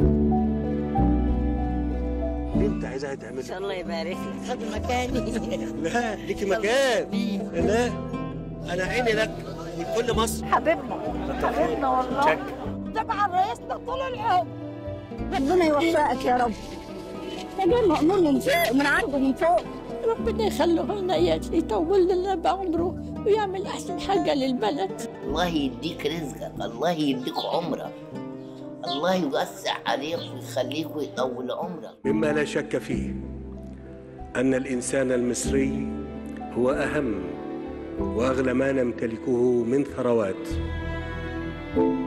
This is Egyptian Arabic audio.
اللي انت عايزها تعمل ان شاء الله يبارك لك خد مكاني لا ليكي مكان لا انا عيني لك من كل مصر حبيبنا حبيبنا والله طبعا رئيسنا طول العمر ربنا يوفقك يا رب ده جاي مأمون من فوق من عنده من فوق ربنا يخليه لنا يطول لنا بعمره ويعمل احسن حاجه للبلد الله يديك رزقك الله يديك عمرك الله يوسع عليك ويخليك ويطول عمرك مما لا شك فيه ان الانسان المصري هو اهم واغلى ما نمتلكه من ثروات